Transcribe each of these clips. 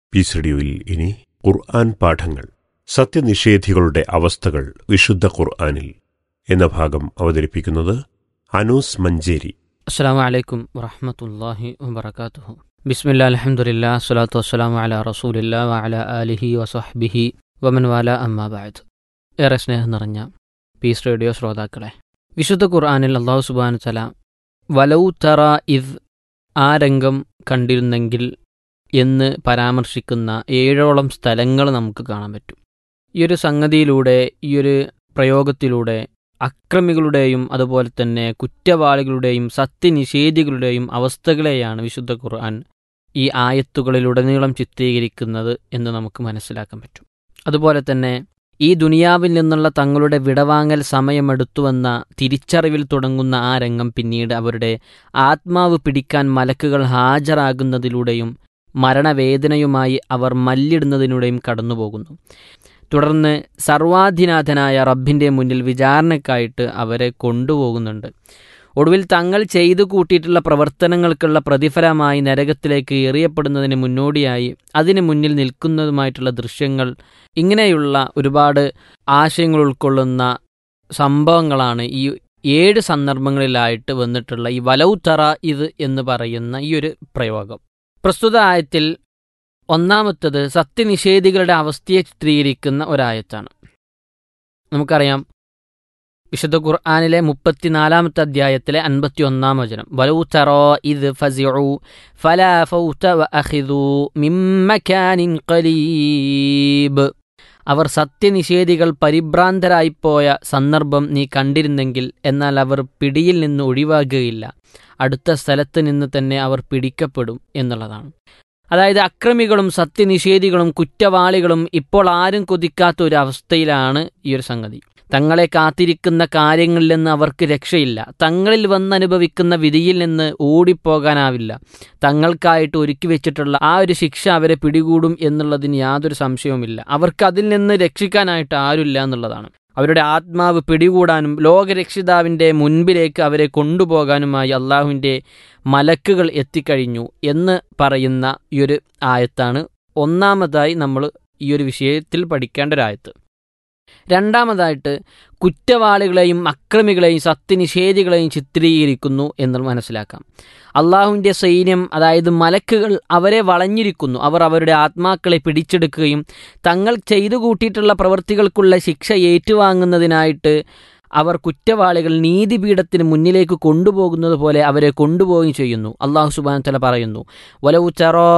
piece റേഡിയോയിൽ ഇനി ഖുർആൻ പാഠങ്ങൾ സത്യനിഷേധികളുടെ അവസ്ഥകൾ വിശുദ്ധ ഖുർആനിൽ എന്ന ഭാഗം അവതരിപ്പിക്കുന്നത് അനൂസ് മഞ്ചേരി അസ്സാം വലൈക്കും വറഹമത്തല്ലാഹി വബർക്കാത്തുഹു ബിസ്മില്ല അലഹമുല്ല സ്വലാത്തു വസ്സലാം അല റസൂലില്ല വഅല ആലിഹി വസഹ്ബിഹി വമൻ വാല അമ്മാബായത് ഏറെ സ്നേഹം നിറഞ്ഞ പീസ് റേഡിയോ ശ്രോതാക്കളെ വിശുദ്ധ ഖുർആാനിൽ അള്ളാഹു സുബാനു തല വലൗ തറ ഇദ് ആ രംഗം കണ്ടിരുന്നെങ്കിൽ എന്ന് പരാമർശിക്കുന്ന ഏഴോളം സ്ഥലങ്ങൾ നമുക്ക് കാണാൻ പറ്റും ഈ ഒരു സംഗതിയിലൂടെ ഈ ഒരു പ്രയോഗത്തിലൂടെ അക്രമികളുടെയും അതുപോലെ തന്നെ കുറ്റവാളികളുടെയും സത്യനിഷേധികളുടെയും അവസ്ഥകളെയാണ് വിശുദ്ധ ഖുർആൻ ഈ ആയത്തുകളിലുടനീളം ചിത്രീകരിക്കുന്നത് എന്ന് നമുക്ക് മനസ്സിലാക്കാൻ പറ്റും അതുപോലെ തന്നെ ഈ ദുനിയാവിൽ നിന്നുള്ള തങ്ങളുടെ വിടവാങ്ങൽ സമയമെടുത്തുവെന്ന തിരിച്ചറിവിൽ തുടങ്ങുന്ന ആ രംഗം പിന്നീട് അവരുടെ ആത്മാവ് പിടിക്കാൻ മലക്കുകൾ ഹാജരാകുന്നതിലൂടെയും മരണവേദനയുമായി അവർ മല്ലിടുന്നതിലൂടെയും കടന്നുപോകുന്നു തുടർന്ന് സർവാധിനാഥനായ റബ്ബിൻ്റെ മുന്നിൽ വിചാരണയ്ക്കായിട്ട് അവരെ കൊണ്ടുപോകുന്നുണ്ട് ഒടുവിൽ തങ്ങൾ ചെയ്തു കൂട്ടിയിട്ടുള്ള പ്രവർത്തനങ്ങൾക്കുള്ള പ്രതിഫലമായി നരകത്തിലേക്ക് എറിയപ്പെടുന്നതിന് മുന്നോടിയായി അതിന് മുന്നിൽ നിൽക്കുന്നതുമായിട്ടുള്ള ദൃശ്യങ്ങൾ ഇങ്ങനെയുള്ള ഒരുപാട് ആശയങ്ങൾ ഉൾക്കൊള്ളുന്ന സംഭവങ്ങളാണ് ഈ ഏഴ് സന്ദർഭങ്ങളിലായിട്ട് വന്നിട്ടുള്ള ഈ വലൗത്തറ ഇത് എന്ന് പറയുന്ന ഈ ഒരു പ്രയോഗം പ്രസ്തുത ആയത്തിൽ ഒന്നാമത്തത് സത്യനിഷേധികളുടെ അവസ്ഥയെ ചിത്രീകരിക്കുന്ന ഒരായത്താണ് നമുക്കറിയാം വിശുദ്ധ ഖുർആാനിലെ മുപ്പത്തിനാലാമത്തെ അധ്യായത്തിലെ അൻപത്തി ഒന്നാം വചനം വലൗ തറോ ഇത് ഫസിഉ ഫലാ ഫൗത വഅഖിദു മിമ്മകാനിൻ ഖലീബ് അവർ സത്യനിഷേധികൾ പരിഭ്രാന്തരായിപ്പോയ സന്ദർഭം നീ കണ്ടിരുന്നെങ്കിൽ എന്നാൽ അവർ പിടിയിൽ നിന്ന് ഒഴിവാകുകയില്ല അടുത്ത സ്ഥലത്ത് നിന്ന് തന്നെ അവർ പിടിക്കപ്പെടും എന്നുള്ളതാണ് അതായത് അക്രമികളും സത്യനിഷേധികളും കുറ്റവാളികളും ഇപ്പോൾ ആരും കൊതിക്കാത്ത ഒരു അവസ്ഥയിലാണ് ഈ ഒരു സംഗതി തങ്ങളെ കാത്തിരിക്കുന്ന കാര്യങ്ങളിൽ നിന്ന് അവർക്ക് രക്ഷയില്ല തങ്ങളിൽ വന്നനുഭവിക്കുന്ന വിധിയിൽ നിന്ന് ഓടിപ്പോകാനാവില്ല തങ്ങൾക്കായിട്ട് ഒരുക്കി വെച്ചിട്ടുള്ള ആ ഒരു ശിക്ഷ അവരെ പിടികൂടും എന്നുള്ളതിന് യാതൊരു സംശയവുമില്ല അവർക്ക് അതിൽ നിന്ന് രക്ഷിക്കാനായിട്ട് ആരുമില്ല എന്നുള്ളതാണ് അവരുടെ ആത്മാവ് പിടികൂടാനും ലോകരക്ഷിതാവിൻ്റെ മുൻപിലേക്ക് അവരെ കൊണ്ടുപോകാനുമായി അള്ളാഹുവിൻ്റെ മലക്കുകൾ എത്തിക്കഴിഞ്ഞു എന്ന് പറയുന്ന ഈ ഒരു ആയത്താണ് ഒന്നാമതായി നമ്മൾ ഈ ഒരു വിഷയത്തിൽ പഠിക്കേണ്ട ഒരായത്ത് രണ്ടാമതായിട്ട് കുറ്റവാളികളെയും അക്രമികളെയും സത്യനിഷേധികളെയും ചിത്രീകരിക്കുന്നു എന്ന് മനസ്സിലാക്കാം അള്ളാഹുവിൻ്റെ സൈന്യം അതായത് മലക്കുകൾ അവരെ വളഞ്ഞിരിക്കുന്നു അവർ അവരുടെ ആത്മാക്കളെ പിടിച്ചെടുക്കുകയും തങ്ങൾ ചെയ്തു കൂട്ടിയിട്ടുള്ള പ്രവൃത്തികൾക്കുള്ള ശിക്ഷ ഏറ്റുവാങ്ങുന്നതിനായിട്ട് അവർ കുറ്റവാളികൾ നീതിപീഠത്തിന് മുന്നിലേക്ക് കൊണ്ടുപോകുന്നത് പോലെ അവരെ കൊണ്ടുപോവുകയും ചെയ്യുന്നു അള്ളാഹു സുബാൻ തല പറയുന്നു വലൗ ചറോ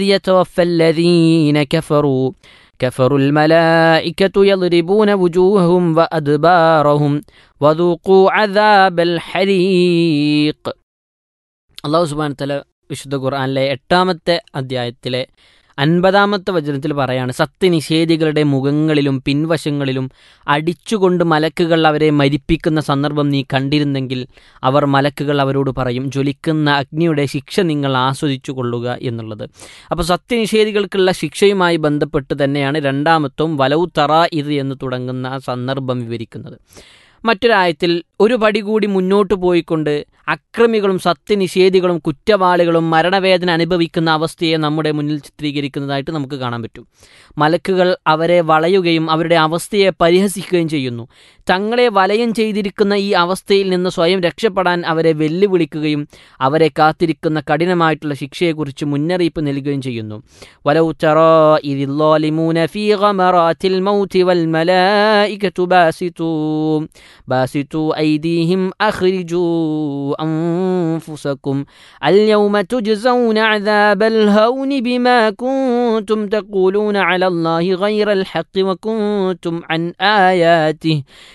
കഫറു كفروا الملائكة يضربون وجوههم وأدبارهم وذوقوا عذاب الحريق അള്ളാഹു സുബാൻ തല വിശുദ്ധ ഖുർആാനിലെ എട്ടാമത്തെ അധ്യായത്തിലെ അൻപതാമത്തെ വചനത്തിൽ പറയാണ് സത്യനിഷേധികളുടെ മുഖങ്ങളിലും പിൻവശങ്ങളിലും അടിച്ചുകൊണ്ട് മലക്കുകൾ അവരെ മരിപ്പിക്കുന്ന സന്ദർഭം നീ കണ്ടിരുന്നെങ്കിൽ അവർ മലക്കുകൾ അവരോട് പറയും ജ്വലിക്കുന്ന അഗ്നിയുടെ ശിക്ഷ നിങ്ങൾ ആസ്വദിച്ചു കൊള്ളുക എന്നുള്ളത് അപ്പോൾ സത്യനിഷേധികൾക്കുള്ള ശിക്ഷയുമായി ബന്ധപ്പെട്ട് തന്നെയാണ് രണ്ടാമത്തും വലൗ തറ ഇത് എന്ന് തുടങ്ങുന്ന ആ സന്ദർഭം വിവരിക്കുന്നത് മറ്റൊരായത്തിൽ ഒരു പടി കൂടി മുന്നോട്ട് പോയിക്കൊണ്ട് അക്രമികളും സത്യനിഷേധികളും കുറ്റവാളികളും മരണവേദന അനുഭവിക്കുന്ന അവസ്ഥയെ നമ്മുടെ മുന്നിൽ ചിത്രീകരിക്കുന്നതായിട്ട് നമുക്ക് കാണാൻ പറ്റും മലക്കുകൾ അവരെ വളയുകയും അവരുടെ അവസ്ഥയെ പരിഹസിക്കുകയും ചെയ്യുന്നു തങ്ങളെ വലയം ചെയ്തിരിക്കുന്ന ഈ അവസ്ഥയിൽ നിന്ന് സ്വയം രക്ഷപ്പെടാൻ അവരെ വെല്ലുവിളിക്കുകയും അവരെ കാത്തിരിക്കുന്ന കഠിനമായിട്ടുള്ള ശിക്ഷയെക്കുറിച്ച് മുന്നറിയിപ്പ് നൽകുകയും ചെയ്യുന്നു വലൗ തറാ ഇതില്ലോലിമൂന ഫീ ഗമറാത്തിൽ മൗതി വൽ മലായികതു ബാസിതു ബാസിതു ഐദീഹിം അഖ്രിജൂ أنفسكم اليوم تجزون عذاب الهون بما كنتم تقولون على الله غير الحق وكنتم عن آياته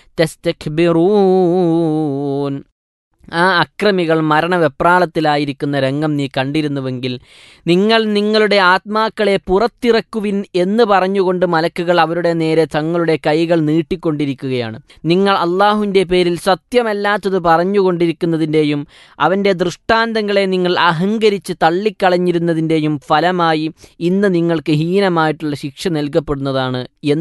تستكبرون ആ അക്രമികൾ മരണവെപ്രാളത്തിലായിരിക്കുന്ന രംഗം നീ കണ്ടിരുന്നുവെങ്കിൽ നിങ്ങൾ നിങ്ങളുടെ ആത്മാക്കളെ പുറത്തിറക്കുവിൻ എന്ന് പറഞ്ഞുകൊണ്ട് മലക്കുകൾ അവരുടെ നേരെ തങ്ങളുടെ കൈകൾ നീട്ടിക്കൊണ്ടിരിക്കുകയാണ് നിങ്ങൾ അള്ളാഹുവിൻ്റെ പേരിൽ സത്യമല്ലാത്തത് പറഞ്ഞുകൊണ്ടിരിക്കുന്നതിൻ്റെയും അവൻ്റെ ദൃഷ്ടാന്തങ്ങളെ നിങ്ങൾ അഹങ്കരിച്ച് തള്ളിക്കളഞ്ഞിരുന്നതിൻ്റെയും ഫലമായി ഇന്ന് നിങ്ങൾക്ക് ഹീനമായിട്ടുള്ള ശിക്ഷ നൽകപ്പെടുന്നതാണ്